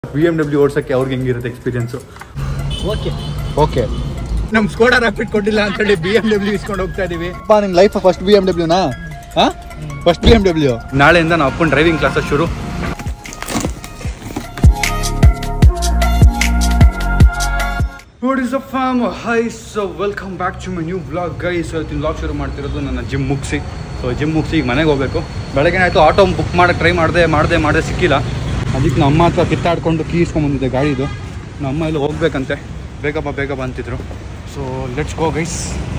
B M W ಓಡ್ಸಕ್ಕೆ ಅವ್ರಿಗೆ ಹೆಂಗಿರುತ್ತೆ ಎಕ್ಸ್ಪೀರಿಯನ್ಸು ಓಕೆ ಓಕೆ ನಮ್ ಸ್ಕೋಡಾ ರ್ಯಾಪಿಡ್ ಕೊಟ್ಟಿಲ್ಲ ಅಂತ ಹೇಳಿ ಬಿ ಎಮ್ ಡಬ್ಲ್ಯೂ ಇಸ್ಕೊಂಡು ಹೋಗ್ತಾ ಇದೀವಿ ಅಪ್ಪ ನಿನ್ ಲೈಫ್ ಫಸ್ಟ್ ಬಿ ಎಮ್ ಡಬ್ಲ್ಯೂನಾ ಹಾ ಫಸ್ಟ್ ಬಿ ಎಮ್ ಡಬ್ಲ್ಯೂ ನಾಳೆಯಿಂದ ನಾವು ಅಪ್ಪನ ಡ್ರೈವಿಂಗ್ ಕ್ಲಾಸ್ ಶುರು what is a form hi so welcome back to my new blog guys ಇವತ್ತಿನ ಬ್ಲಾಗ್ ಶುರು ಮಾಡ್ತಿರೋದು ನನ್ನ ಜಿಮ್ ಮುಗಿಸಿ ಸೊ ಜಿಮ್ ಮುಗಿಸಿ ಈಗ ಮನೆಗೆ ಹೋಗಬೇಕು ಬೆಳಗ್ಗೆ ಆಯಿತು ಆಟೋ ಬುಕ್ ಮಾಡಕ್ಕೆ ಟ್ರೈ ಮಾಡಿದೆ ಮಾಡಿದೆ ಮಾಡಿದೆ ಸಿಕ್ಕಿಲ್ಲ ಅದಕ್ಕೆ ನಮ್ಮ ಅಮ್ಮ ಹತ್ರ ಕಿತ್ತಾಡ್ಕೊಂಡು ಕೀ ಇಸ್ಕೊಂಬಂದಿದ್ದೆ ಗಾಡಿದು ನಮ್ಮ ಅಮ್ಮ ಇಲ್ಲಿ ಹೋಗ್ಬೇಕಂತೆ ಬೇಗ ಬಾ ಬೇಗ ಬಾ ಅಂತಿದ್ರು ಸೊ ಲೆಟ್ಸ್ ಗೋ ಗೈಸ್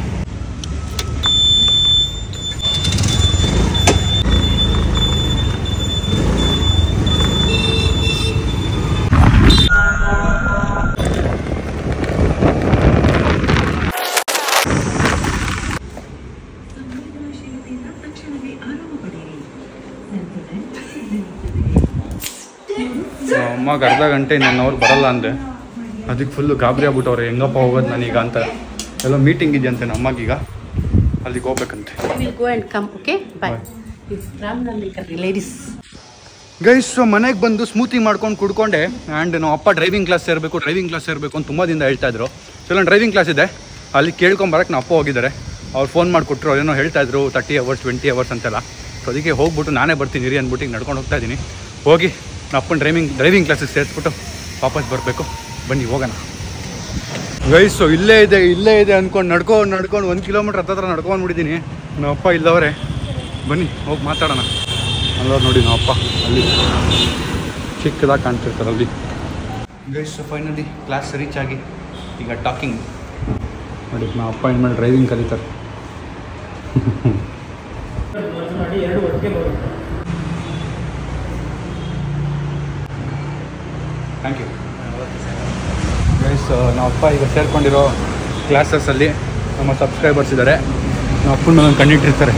ಅಮ್ಮಗೆ ಅರ್ಧ ಗಂಟೆ ನನ್ನ ಅವ್ರು ಬರಲ್ಲ ಅಂದೆ ಅದಕ್ಕೆ ಫುಲ್ಲು ಗಾಬರಿ ಆಗ್ಬಿಟ್ಟವ್ರೆ ಹೆಂಗಪ್ಪ ಹೋಗೋದು ನಾನೀಗ ಅಂತ ಎಲ್ಲೋ ಮೀಟಿಂಗ್ ಇದೆಯಂತೆ ನಮ್ಮ ಅಮ್ಮಗೀಗ ಅಲ್ಲಿಗೆ ಹೋಗ್ಬೇಕಂತೆ will go and come, okay? Bye. It's Ramnamikar, ladies. Guys ಮನೆಗೆ ಬಂದು ಸ್ಮೂತಿ ಮಾಡ್ಕೊಂಡು ಕುಡ್ಕೊಂಡೆ ಆ್ಯಂಡ್ ನಾವು ಅಪ್ಪ ಡ್ರೈವಿಂಗ್ ಕ್ಲಾಸ್ ಸೇರಬೇಕು ಡ್ರೈವಿಂಗ್ ಕ್ಲಾಸ್ ಸೇರಬೇಕು ಅಂತ ತುಂಬ ದಿನ ಹೇಳ್ತಾ ಇದ್ರು ಸೊ ಇಲ್ಲ ಡ್ರೈವಿಂಗ್ ಕ್ಲಾಸ್ ಇದೆ ಅಲ್ಲಿ ಕೇಳ್ಕೊಂಬರಕ್ಕೆ ನಾವು ಅಪ್ಪ ಹೋಗಿದ್ದಾರೆ ಅವ್ರು ಫೋನ್ ಮಾಡಿಕೊಟ್ರು ಅವ್ರೇನೋ ಹೇಳ್ತಾ ಇದ್ರು ತರ್ಟಿ ಅವರ್ಸ್ ಟ್ವೆಂಟಿ ಅವರ್ಸ್ ಅಂತೆಲ್ಲ ಸೊ ಅದಕ್ಕೆ ಹೋಗ್ಬಿಟ್ಟು ನಾನೇ ಬರ್ತೀನಿ ಇರಿ ಅಂದ್ಬಿಟ್ಟು ಈಗ ನಡ್ಕೊಂಡು ಹೋಗ್ತಾ ಇದ್ದೀನಿ ಹೋಗಿ ನಮ್ಮ ಅಪ್ಪನ ಡ್ರೈವಿಂಗ್ ಡ್ರೈವಿಂಗ್ ಕ್ಲಾಸಿಗೆ ಸೇರಿಸ್ಬಿಟ್ಟು ವಾಪಸ್ ಬರಬೇಕು ಬನ್ನಿ ಹೋಗೋಣ ಗೈಸು ಇಲ್ಲೇ ಇದೆ ಇಲ್ಲೇ ಇದೆ ಅಂದ್ಕೊಂಡು ನಡ್ಕೊಂಡು ನಡ್ಕೊಂಡು ಒಂದು ಕಿಲೋಮೀಟ್ರ್ ಹತ್ತತ್ರ ನಡ್ಕೊಂಡ್ಬಿಟ್ಟಿದ್ದೀನಿ ನಮ್ಮ ಅಪ್ಪ ಇಲ್ಲವರೆ ಬನ್ನಿ ಹೋಗಿ ಮಾತಾಡೋಣ ಅಲ್ಲವ್ರು ನೋಡಿ ನಮ್ಮ ಅಪ್ಪ ಅಲ್ಲಿ ಚಿಕ್ಕದಾಗಿ ಕಾಣ್ತಿರ್ತಾರೆ ಅಲ್ಲಿ ಗೈಸ್ ಫೈನಲಿ ಕ್ಲಾಸ್ ರೀಚ್ ಆಗಿ ಈಗ ಟಾಕಿಂಗ್ ನೋಡಿ ನಮ್ಮ ಅಪ್ಪ ಇನ್ಮೇಲೆ ಡ್ರೈವಿಂಗ್ ಕಲಿತಾರೆ ಥ್ಯಾಂಕ್ ಯು ಗೈಸ್ ನಮ್ಮ ಅಪ್ಪ ಈಗ ಸೇರ್ಕೊಂಡಿರೋ ಕ್ಲಾಸಸ್ಸಲ್ಲಿ ನಮ್ಮ ಸಬ್ಸ್ಕ್ರೈಬರ್ಸ್ ಇದ್ದಾರೆ ನಮ್ಮ ಅಪ್ಪನ ಮೇಲೆ ಒಂದು ಕಣ್ಣಿಟ್ಟಿರ್ತಾರೆ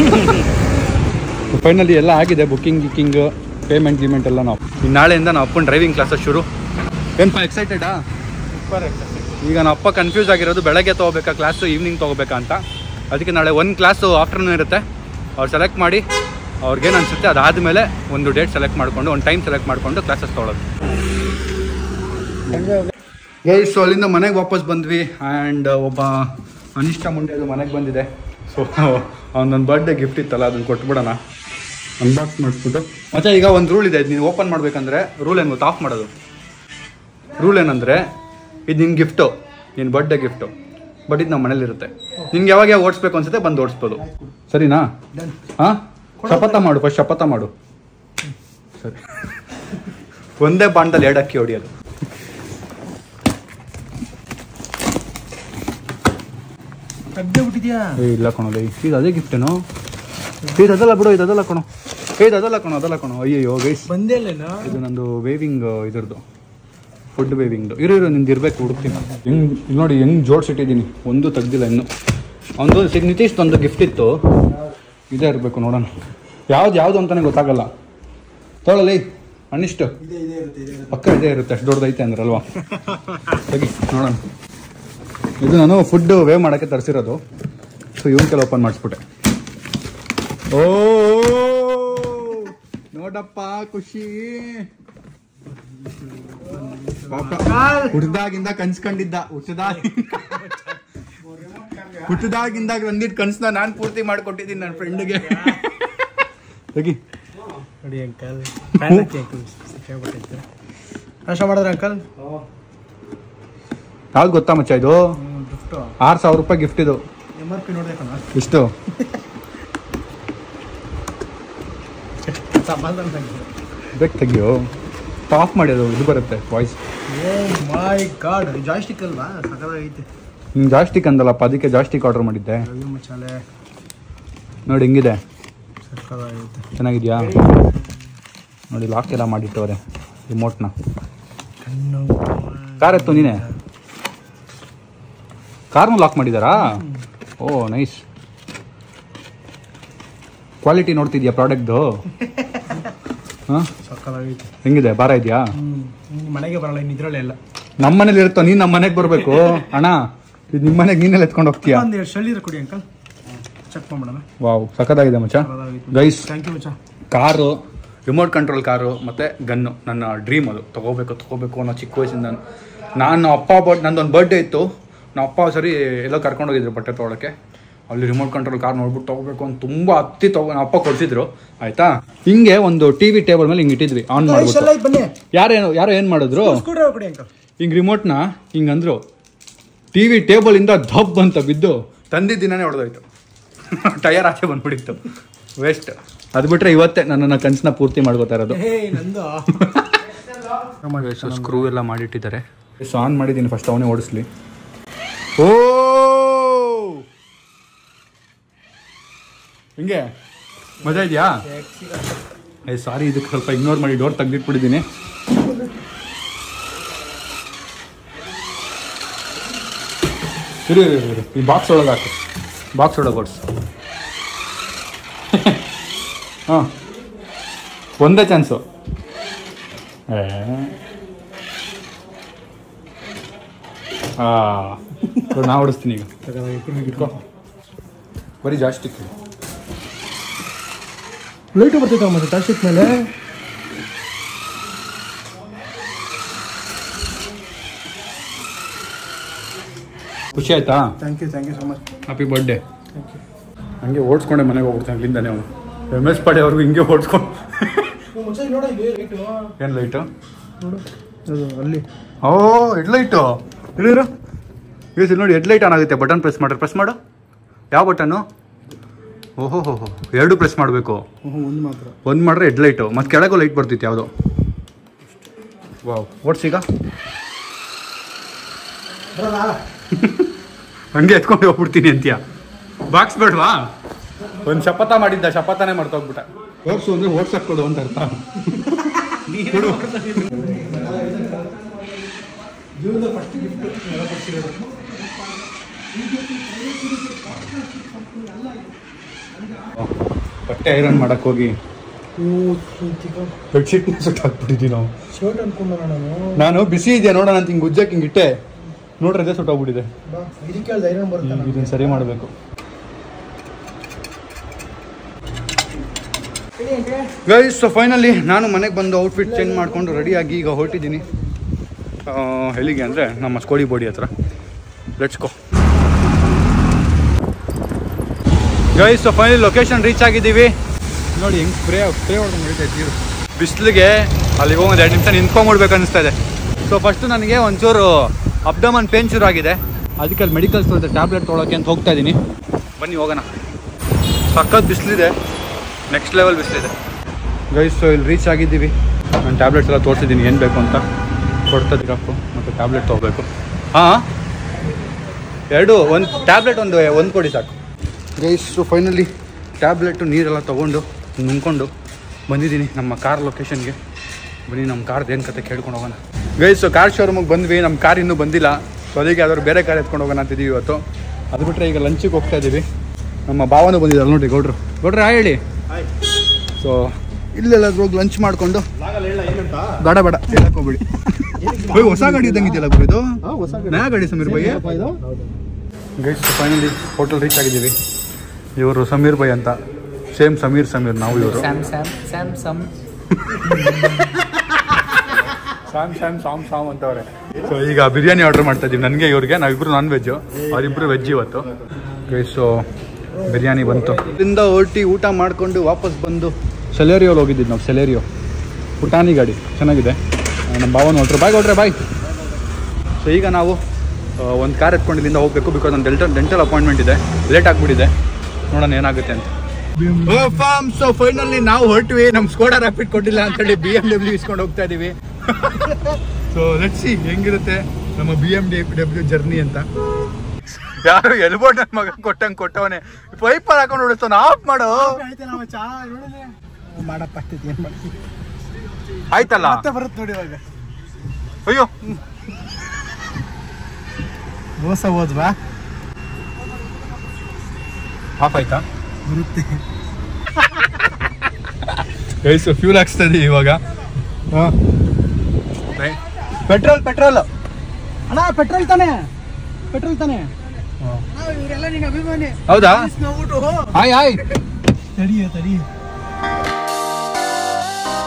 ಫೈನಲಿ ಎಲ್ಲ ಆಗಿದೆ ಬುಕ್ಕಿಂಗ್ ಗಿಕ್ಕಿಂಗ್ ಪೇಮೆಂಟ್ ಗಿಮೆಂಟ್ ಎಲ್ಲ ನಾವು ಇನ್ನು ನಾಳೆಯಿಂದ ನಾವು ಅಪ್ಪನ ಡ್ರೈವಿಂಗ್ ಕ್ಲಾಸಸ್ ಶುರು ಏನಪ್ಪ ಎಕ್ಸೈಟೆಡಾ ಈಗ ನಮ್ಮ ಅಪ್ಪ ಕನ್ಫ್ಯೂಸ್ ಆಗಿರೋದು ಬೆಳಗ್ಗೆ ತೊಗೋಬೇಕಾ ಕ್ಲಾಸು ಈವ್ನಿಂಗ್ ತೊಗೋಬೇಕಾ ಅಂತ ಅದಕ್ಕೆ ನಾಳೆ ಒಂದು ಕ್ಲಾಸು ಆಫ್ಟರ್ನೂನ್ ಇರುತ್ತೆ ಅವ್ರು ಸೆಲೆಕ್ಟ್ ಮಾಡಿ ಅವ್ರಿಗೇನು ಅನಿಸುತ್ತೆ ಅದಾದಮೇಲೆ ಒಂದು ಡೇಟ್ ಸೆಲೆಕ್ಟ್ ಮಾಡಿಕೊಂಡು ಒಂದು ಟೈಮ್ ಸೆಲೆಕ್ಟ್ ಮಾಡಿಕೊಂಡು ಕ್ಲಾಸಸ್ ತೊಗೊಳೋದು ಗೈಸ್ ಸೊ ಅಲ್ಲಿಂದ ಮನೆಗೆ ವಾಪಸ್ ಬಂದ್ವಿ ಆ್ಯಂಡ್ ಒಬ್ಬ ಅನಿಷ್ಟ ಮುಂಡೆದು ಮನೆಗೆ ಬಂದಿದೆ ಸೊ ಅವನೊಂದು ಬರ್ಡೇ ಗಿಫ್ಟ್ ಇತ್ತಲ್ಲ ಅದನ್ನು ಕೊಟ್ಬಿಡೋಣ ಅನ್ಬಾಕ್ಸ್ ಮಾಡಿಸ್ಬಿಟ್ಟು ಮತ್ತೆ ಈಗ ಒಂದು ರೂಲ್ ಇದೆ ನೀವು ಓಪನ್ ಮಾಡ್ಬೇಕಂದ್ರೆ ರೂಲ್ ಏನು ಗೊತ್ತಾ ಆಫ್ ಮಾಡೋದು ರೂಲ್ ಏನಂದರೆ ಇದು ನಿನ್ನ ಗಿಫ್ಟು ನಿನ್ನ ಬರ್ಡೇ ಗಿಫ್ಟು ಬಟ್ ಇದು ನಮ್ಮ ಮನೇಲಿರುತ್ತೆ ನಿನ್ಗೆ ಯಾವಾಗ ಯಾವಾಗ ಓಡಿಸ್ಬೇಕು ಅನ್ಸುತ್ತೆ ಬಂದು ಓಡಿಸ್ಬೋದು ಸರಿನಾ ಹಾಂ ಶಪಥ ಮಾಡು ಫಸ್ಟ್ ಶಪಥ ಮಾಡು ಸರಿ ಒಂದೇ ಬಾಂಡಲ್ಲಿ ಎರಡು ಅಕ್ಕಿ ಹೊಡಿಯೋದು ತೆಗ್ದೇ ಬಿಟ್ಟಿದ್ಯಾ ಏ ಇಲ್ಲ ಕಣೋ ಇದು ಅದೇ ಗಿಫ್ಟೇನೋ ಇದು ಅದಲ್ಲ ಬಿಡು ಇದು ಅದಲ್ಲ ಕಣೋ ಏ ಇದು ಅದಲ್ಲ ಕಣೋ ಅದಲ್ಲ ಕಣೋ ಅಯ್ಯಯ್ಯೋ ಗೈಸ್ ಬಂದೇ ಇಲ್ಲೇನೋ ಇದು ನಂದು ವೇವಿಂಗ್ ಇದ್ರದ್ದು ಫುಡ್ ವೇವಿಂಗ್ದು ಇರು ಇರು ನಿಂದು ಇರ್ಬೇಕು ಹುಡುಕ್ತೀನಿ ಹೆಂಗ್ ಇಲ್ಲಿ ನೋಡಿ ಹೆಂಗ್ ಜೋಡ್ಸಿಟ್ಟಿದ್ದೀನಿ ಒಂದು ತೆಗ್ದಿಲ್ಲ ಇನ್ನು ಅವನದು ಸಿಗ್ ನಿತೀಶ್ ಒಂದು ಗಿಫ್ಟ್ ಇತ್ತು ಇದೇ ಇರಬೇಕು ನೋಡೋಣ ಯಾವ್ದು ಯಾವುದು ಅಂತಾನೆ ಗೊತ್ತಾಗಲ್ಲ ತೊಗೊಳಲಿ ಅನಿಷ್ಟು ಇದೆ ಇದೆ ಇರುತ್ತೆ ಇದೆ ಪಕ್ಕ ಇದೇ ಇರುತ್ತೆ ಅಷ್ಟು ದೊಡ್ಡದೈತೆ ಅಂದ್ರಲ್ವಾ ತೆಗಿ ನೋಡೋಣ ಇದು ನಾನು ಫುಡ್ ವೇವ್ ಮಾಡೋಕ್ಕೆ ತರಿಸಿರೋದು ಸೊ ಇವನ್ ಕೆಲ ಓಪನ್ ಮಾಡಿಸ್ಬಿಟ್ಟೆ ಓ ನೋಡಪ್ಪ ಖುಷಿ ಹುಟ್ಟದಾಗಿಂದ ಕನ್ಸ್ಕೊಂಡಿದ್ದ ಹುಟ್ಟದಾಗ ಹುಟ್ಟದಾಗಿಂದ ಬಂದಿದ್ದ ಕನ್ಸನ್ನ ನಾನು ಪೂರ್ತಿ ಮಾಡ್ಕೊಟ್ಟಿದ್ದೀನಿ ನನ್ನ ಫ್ರೆಂಡ್ಗೆ ತೆಗಿ ನೋಡಿ ಅಂಕಲ್ ಫ್ಯಾನ್ ಹಾಕಿ ಅಂಕಲ್ ಸಿಕ್ಕಾಬಿಟ್ಟೈತೆ ನಾಶ ಮಾಡಿದ್ರೆ ಅಂಕಲ್ ಯಾವ್ದು ಗೊತ್ತಾ ಮಚ್ಚ ಇದು ಗಿಫ್ಟು ಆರು ಸಾವಿರ ರೂಪಾಯಿ ಗಿಫ್ಟ್ ಇದು ಎಮ್ ಆರ್ ಪಿ ನೋಡಿದೆ ಕಣ ಎಷ್ಟು ಸಮಾಧಾನ ನಂಗೆ ಬೇಕು ತೆಗಿಯೋ ಆಫ್ ಮಾಡಿ ಅದು ಇದು ಬರುತ್ತೆ voice oh my god joystick ಅಲ್ವಾ ಸಕಲಾಗೈತೆ ನಿಮ್ಗೆ ಜಾಸ್ಟಿಕ್ ಅಂದಲ್ಲಪ್ಪ ಅದಕ್ಕೆ ಜಾಸ್ಟಿಕ್ ಆರ್ಡರ್ ಮಾಡಿದ್ದೆ ರವಿ ಮಸಾಲೆ ನೋಡಿ ಹೆಂಗಿದೆ ಸಕಲಾಗೈತೆ ಚೆನ್ನಾಗಿದ್ಯಾ ನೋಡಿ ಲಾಕ್ ಎಲ್ಲ ಮಾಡಿಟ್ಟವ್ರೆ ರಿಮೋಟ್ನ ಕಣ್ಣು ಕಾರ್ ಎತ್ತು ನೀನೆ ಕಾರ್ನು ಲಾಕ್ ಮಾಡಿದಾರಾ ಓ ನೈಸ್ ಕ್ವಾಲಿಟಿ ನೋಡ್ತಿದ್ಯಾ ಪ್ರಾಡಕ್ಟ್ದು ಹಾಂ ಸಕಲಾಗೈತೆ ಹೆಂಗಿದೆ ಭಾರ ಇದೆಯಾ ಹ್ಞೂ ಮನೆಗೆ ಬರಲ್ಲ ಇನ್ನು ಇದ್ರಲ್ಲೇ ಎಲ್ಲ ನಮ್ಮ ಮನೇಲಿ ಇರುತ್ತೋ ನೀನು ನಮ್ಮ ಮನೆಗೆ ಬರಬೇಕು ಅಣ್ಣ ಇದು ನಿಮ್ಮ ಮನೆಗೆ ನೀನೆಲ್ಲ ಎತ್ಕೊಂಡು ಹೋಗ್ತೀಯಾ ಒಂದು ಎರಡು ಶಳ್ಳೀರ ಕೊಡಿ ಅಂಕಲ್ ಚೆಕ್ ಮಾಡ್ಬಿಡೋಣ ವಾವ್ ಸಖತ್ತಾಗಿದೆ ಮಚ್ಚ ಸಕಲಾಗೈತೆ ಗೈಸ್ ಥ್ಯಾಂಕ್ ಯು ಮಚ್ಚ ಕಾರು ರಿಮೋಟ್ ಕಂಟ್ರೋಲ್ ಕಾರು ಮತ್ತು ಗನ್ನು ನನ್ನ ಡ್ರೀಮ್ ಅದು ತೊಗೋಬೇಕು ತೊಗೋಬೇಕು ಅನ್ನೋ ಚಿಕ್ಕ ವಯಸ್ಸಿಂದ ನಾನು ನಾನು ಅಪ್ಪ ಬಟ್ ನಂದೊಂದು ಬರ್ಡೇ ಇತ್ತು ನಮ್ಮ ಅಪ್ಪ ಸರಿ ಎಲ್ಲೋ ಕರ್ಕೊಂಡೋಗಿದ್ರು ಬಟ್ಟೆ ತೊಗೊಳಕ್ಕೆ ಅಲ್ಲಿ ರಿಮೋಟ್ ಕಂಟ್ರೋಲ್ ಕಾರ್ ನೋಡ್ಬಿಟ್ಟು ತೊಗೋಬೇಕು ಅಂತ ತುಂಬ ಹತ್ತಿ ತಗೋ ನಮ್ಮ ಅಪ್ಪ ಕೊಡ್ಸಿದ್ರು ಆಯ್ತಾ ಹಿಂಗೆ ಒಂದು ಟಿ ವಿ ಟೇಬಲ್ ಮೇಲೆ ಹಿಂಗೆ ಇಟ್ಟಿದ್ವಿ ಆನ್ ಮಾಡ್ಬಿಟ್ಟು ಎಲ್ಲ ಬನ್ನಿ ಯಾರೇನು ಯಾರೋ ಏನು ಮಾಡಿದ್ರು ಸ್ಕೂಟರ್ ಕೊಡಿ ಅಂಕಲ್ ಹಿಂಗೆ ರಿಮೋಟ್ನ ಹಿಂಗೆ ಅಂದರು ಟಿ ವಿ ಟೇಬಲಿಂದ ಧಬ್ ಅಂತ ಬಿದ್ದು ತಂದಿದ್ದ ದಿನನೇ ಹೊಡೆದೋಯ್ತು ಟಯರ್ ಆಚೆ ಬಂದ್ಬಿಟ್ಟಿತ್ತು ವೇಸ್ಟ್ ಅದು ಬಿಟ್ರೆ ಇವತ್ತೇ ನನ್ನನ್ನು ಕನಸನ್ನ ಪೂರ್ತಿ ಮಾಡ್ಕೋತಾ ಇರೋದು ಹೇ ನಂದು ಸ್ಕ್ರೂ ಎಲ್ಲ ಮಾಡಿಟ್ಟಿದ್ದಾರೆ ಸೊ ಆನ್ ಮಾಡಿದ್ದೀನಿ ಫಸ್ಟ್ ಅವನೇ ಓಡಿಸ್ಲಿ ಓ ಹಿಂಗೆ ಮಜಾ ಇದೆಯಾ ಏ ಸಾರಿ ಇದಕ್ಕೆ ಸ್ವಲ್ಪ ಇಗ್ನೋರ್ ಮಾಡಿ ಡೋರ್ ತೆಗ್ದಿಟ್ಬಿಟ್ಟಿದ್ದೀನಿ ಇರು ಇರು, ಇರು, ಇರು. ಈ ಬಾಕ್ಸ್ ಒಳಗೆ ಹಾಕು ಬಾಕ್ಸ್ ಒಳಗೆ ಓಡಿಸು ಹಾಂ ಒಂದೇ ಚಾನ್ಸು ಏ ಹಾಂ ನಾ ಓಡಿಸ್ತೀನಿ ಈಗ ಇಟ್ಕೋ ಬರೀ ಜಾಸ್ತಿ ಲೈಟು ಬರ್ತೈತೆ ಮತ್ತೆ ಟಾಸ್ಟಿಕ್ ಮೇಲೆ ಖುಷಿ ಆಯ್ತಾ thank you thank you so much happy birthday thank you ಹಂಗೆ ಓಡಿಸ್ಕೊಂಡೆ ಮನೆಗೆ ಹೋಗ್ಬಿಡ್ತಾನೆ ಅಲ್ಲಿಂದಾನೆ ಅವನು ಎಮ್ ಎಸ್ ಪಡೆ ಅವ್ರಿಗೂ ಹಿಂಗೆ ಓಡಿಸ್ಕೊಂಡು ಮುಂಚೆ ನೋಡ ಇಲ್ಲಿ ಲೈಟು ಏನು ಲೈಟು ನೋಡು ಅದು ಅಲ್ಲಿ ಓ ಹೆಡ್ಲೈಟು ಇರು ಯೂಸ್ ನೋಡಿ ಹೆಡ್ಲೈಟ್ ಆನ್ ಆಗುತ್ತೆ ಬಟನ್ ಪ್ರೆಸ್ ಮಾಡ್ರೆ ಪ್ರೆಸ್ ಮಾಡು ಯಾವ ಬಟನ್ನು ಓಹೋ ಹೋ ಹೋ ಎರಡು ಪ್ರೆಸ್ ಮಾಡಬೇಕು ಹ್ಞೂ ಒಂದು ಮಾತ್ರ ಒಂದು ಮಾಡ್ರೆ ಹೆಡ್ಲೈಟು ಮತ್ತು ಕೆಳಗೂ ಲೈಟ್ ಬರ್ತಿತ್ತು ಯಾವುದೋ ವಾವ್ ಓಡ್ಸೀಗ ಬರಲ್ಲ ಹಂಗೆ ಎತ್ಕೊಂಡು ಹೋಗ್ಬಿಡ್ತೀನಿ ಅಂತೀಯ ಬಾಕ್ಸ್ ಬೇಡವಾ ಒಂದು ಶಪಥ ಮಾಡಿದ್ದ ಶಪಥನೇ ಮಾಡ್ತೋಗ್ಬಿಟ್ಟ ಓಡ್ಸು ಅಂದ್ರೆ ಓಡ್ಸಕ್ಕೊಡು ಅಂತ ಅರ್ಥ ಕೊಡು. ಜೀವನದ ಫಸ್ಟ್ ಗಿಫ್ಟ್ ಎಲ್ಲ ಕೊಡ್ತಿರೋದು ಬಟ್ಟೆ ಐರನ್ ಮಾಡಕ್ ಹೋಗಿ ಓ ಚಿಕ್ಕ ಬೆಡ್ಶೀಟ್ ಸುಟ್ಟು ಹಾಕ್ಬಿಟ್ಟಿದ್ದೀವಿ ನಾವು ಶರ್ಟ್ ಅನ್ಕೊಂಡ ನಾನು ನಾನು ಬಿಸಿ ಇದೆಯಾ ನೋಡೋಣ ಅಂತ ಹಿಂಗೆ ಉಜ್ಜಕ್ಕೆ ಹಿಂಗೆ ಇಟ್ಟೆ ನೋಡ್ರೆ ಅದೇ ಸುಟ್ಟೋಗ್ಬಿಟ್ಟಿದೆ ಬಾ ಇದಕ್ಕೆ ಹೇಳ್ದೆ ಐರನ್ ಬರುತ್ತೆ ಈಗ ಇದನ್ನ ಸರಿ ಮಾಡಬೇಕು ಗೈಸ್ ಸೊ ಫೈನಲಿ ನಾನು ಮನೆಗೆ ಬಂದು ಔಟ್ಫಿಟ್ ಚೇಂಜ್ ಮಾಡಿಕೊಂಡು ರೆಡಿಯಾಗಿ ಈಗ ಹೊರಟಿದ್ದೀನಿ ಎಲ್ಲಿಗೆ ಅಂದರೆ ನಮ್ಮ ಸ್ಕೋಡಿ ಬೋಡಿ ಹತ್ರ let's go guys so finally location reach ಆಗಿದ್ದೀವಿ ನೋಡಿ ಹೆಂಗೆ ಸ್ಪ್ರೇ ಸ್ಪ್ರೇ ಹೊಡೆದು ನಡೀತೈತೆ ನೀರು ಬಿಸಿಲಿಗೆ ಅಲ್ಲಿಗೆ ಹೋಗಿ ಒಂದು ಎರಡು ನಿಮಿಷ ನಿಂತ್ಕೊಂಡ್ಬಿಡ್ಬೇಕು ಅನಿಸ್ತಾ ಇದೆ ಸೊ ಫಸ್ಟು ನನಗೆ ಒಂಚೂರು ಅಬ್ಡಮನ್ ಪೇನ್ ಶುರು ಆಗಿದೆ ಅದಕ್ಕೆ ಅಲ್ಲಿ ಮೆಡಿಕಲ್ ಸ್ಟೋರ್ ಟ್ಯಾಬ್ಲೆಟ್ ತೊಗೊಳಕ್ಕೆ ಅಂತ ಹೋಗ್ತಾ ಇದ್ದೀನಿ ಬನ್ನಿ ಹೋಗೋಣ ಸಖತ್ ಬಿಸಿಲಿದೆ ನೆಕ್ಸ್ಟ್ ಲೆವೆಲ್ ಬಿಸಿಲಿದೆ ಗೈಸ್ ಸೊ ಇಲ್ಲಿ ರೀಚ್ ಆಗಿದ್ದೀವಿ ನಾನು ಟ್ಯಾಬ್ಲೆಟ್ಸ್ ಎಲ್ಲ ತೋರಿಸಿದ್ದೀನಿ ಏನು ಬೇಕು ಅಂತ ಕೊಡ್ತಾ ಸಿರಪ್ಪು ಮತ್ತು ಟ್ಯಾಬ್ಲೆಟ್ ತೊಗೋಬೇಕು ಹಾಂ ಎರಡು ಒಂದು ಟ್ಯಾಬ್ಲೆಟ್ ಒಂದು ಒಂದು ಕೊಡಿ ಸಾಕು ಗೈಸ್ ಸೊ ಫೈನಲಿ ಟ್ಯಾಬ್ಲೆಟು ನೀರೆಲ್ಲ ತೊಗೊಂಡು ನುಂಗ್ಕೊಂಡು ಬಂದಿದ್ದೀನಿ ನಮ್ಮ ಕಾರ್ ಲೊಕೇಶನ್ಗೆ ಬನ್ನಿ ನಮ್ಮ ಕಾರ್ದು ಏನು ಕತೆ ಕೇಳ್ಕೊಂಡು ಹೋಗೋಣ ಗೈಸ್ ಸೊ ಕಾರ್ ಶೋರೂಮಿಗೆ ಬಂದ್ವಿ ನಮ್ಮ ಕಾರ್ ಇನ್ನೂ ಬಂದಿಲ್ಲ ಸೊ ಅದಕ್ಕೆ ಯಾವ್ದಾದ್ರು ಬೇರೆ ಕಾರ್ ಎತ್ಕೊಂಡು ಹೋಗೋಣ ಅಂತಿದ್ದೀವಿ ಇವತ್ತು ಅದು ಬಿಟ್ಟರೆ ಈಗ ಲಂಚಿಗೆ ಹೋಗ್ತಾ ಇದ್ದೀವಿ ನಮ್ಮ ಭಾವನೂ ಬಂದಿದ್ದಾರೆ ನೋಡಿ ಗೌಡ್ರು ಗೌಡ್ರು ಆ ಹೇಳಿ ಸೊ ಇಲ್ಲೆಲ್ಲಾದ್ರೂ ಹೋಗಿ ಲಂಚ್ ಮಾಡಿಕೊಂಡು ಬೇಡ ಬೇಡ ಹೇಳಕ್ ಹೋಗ್ಬಿಡಿ ಓಯ್, ಹೊಸ ಗಾಡಿ ಇದ್ದಂಗೆ ಇದೆಯಲ್ಲ ಗುರು ಇದು ಹೊಸ ನಯಾ ಗಾಡಿ ಸಮೀರ್ ಬೈ ಇದು ಗೈಸ್ ಫೈನಲಿ ಹೋಟೆಲ್ ರೀಚ್ ಆಗಿದ್ದೀವಿ ಇವರು ಸಮೀರ್ ಬೈ ಅಂತ ಸೇಮ್ ಸಮೀರ್ ಸಮೀರ್ ನಾವು ಇವರು ಸ್ಯಾಮ್ ಸ್ಯಾಮ್ ಸ್ಯಾಮ್ ಸಮ್ ಸಾಮ್ ಸಾಮ್ ಸಾಮ್ ಸಾಮ್ ಅಂತವ್ರೆ ಸೊ ಈಗ ಬಿರಿಯಾನಿ ಆರ್ಡರ್ ಮಾಡ್ತಾ ಇದೀವಿ ನನಗೆ ಇವ್ರಿಗೆ ನಾವಿಬ್ರು ನಾನ್ ವೆಜ್ ಅವರಿಬ್ರು ವೆಜ್ ಇವತ್ತು ಸೊ ಬಿರಿಯಾನಿ ಬಂತು ಇಲ್ಲಿಂದ ಹೊರಟಿ ಊಟ ಮಾಡ್ಕೊಂಡು ವಾಪಸ್ ಬಂದು ಸೆಲೇರಿಯೋಲ್ಲಿ ಹೋಗಿದ್ದಿದ್ದು ನಾವು ಸೆಲೇರಿಯೋ ಪುಟಾನಿ ಗಾಡಿ ಚೆನ್ನಾಗಿದೆ ಆ, ನಮ್ಮ ಭಾವನ ಹೊಟ್ರು ಬಾಯ್ ಹೊಟ್ರೆ ಬಾಯ್ ಸೊ ಈಗ ನಾವು ಒಂದು ಕಾರ್ ಎತ್ಕೊಂಡು ಇಲ್ಲಿಂದ ಹೋಗಬೇಕು ಬಿಕಾಸ್ ಒಂದು ಡೆಂಟಲ್ ಡೆಂಟಲ್ ಅಪಾಯಿಂಟ್ಮೆಂಟ್ ಇದೆ ಲೇಟ್ ಆಗಿಬಿಟ್ಟಿದೆ ನೋಡೋಣ ಏನಾಗುತ್ತೆ ಅಂತ ಫಾರ್ಮ್ ಸೊ ಫೈನಲಿ ನಾವು ಹೊರಟ್ವಿ ನಮ್ಮ ಸ್ಕೋಡಾ ರ್ಯಾಪಿಡ್ ಕೊಟ್ಟಿಲ್ಲ ಅಂತೇಳಿ ಬಿ ಎಮ್ ಡಬ್ಲ್ಯೂ ಇಸ್ಕೊಂಡು ಹೋಗ್ತಾ ಇದೀವಿ ಸೊ ಲೆಟ್ ಸಿ ಹೆಂಗಿರುತ್ತೆ ನಮ್ಮ ಬಿ ಎಮ್ ಡಬ್ಲ್ಯೂ ಜರ್ನಿ ಅಂತ ಯಾರು ಎಲ್ಬೋರ್ಡ್ ನನ್ನ ಮಗ ಕೊಟ್ಟಂಗೆ ಕೊಟ್ಟವನೆ ಪೈಪರ್ ಹಾಕೊಂಡು ಹೊಡಿಸ್ತಾನ ಆಫ್ ಮಾಡು ಆಯ್ತಲ್ಲ ಅವ ಚಾ ನೋಡಿದ್ರೆ ಮಾಡಪ್ಪ ಆಗ್ತೈತಿ ಏನು ಮಾಡ್ತೀವಿ ಆಯ್ತಲ್ಲ ಮತ್ತೆ ಬರುತ್ತೆ ನೋಡಿ ಇವಾಗ ಅಯ್ಯೋ ಮೋಸ ಹೋದ್ವಾ ಆಫ್ ಆಯ್ತಾ ಬರುತ್ತೆ ಗೈಸ್ ಫ್ಯೂಲ್ ಹಾಕ್ಸ್ತಾ ಇದೀವಿ ಇವಾಗ ಪೆಟ್ರೋಲ್ ಪೆಟ್ರೋಲ್ ಅಣ್ಣ ಪೆಟ್ರೋಲ್ ತಾನೆ ಪೆಟ್ರೋಲ್ ತಾನೆ ಇವರೆಲ್ಲ ನಿನ್ನ ಅಭಿಮಾನಿ ಹೌದಾ ನೋಡ್ಬಿಟ್ಟು ಆಯ್ ಆಯ್ ತಡಿಯ ತಡಿ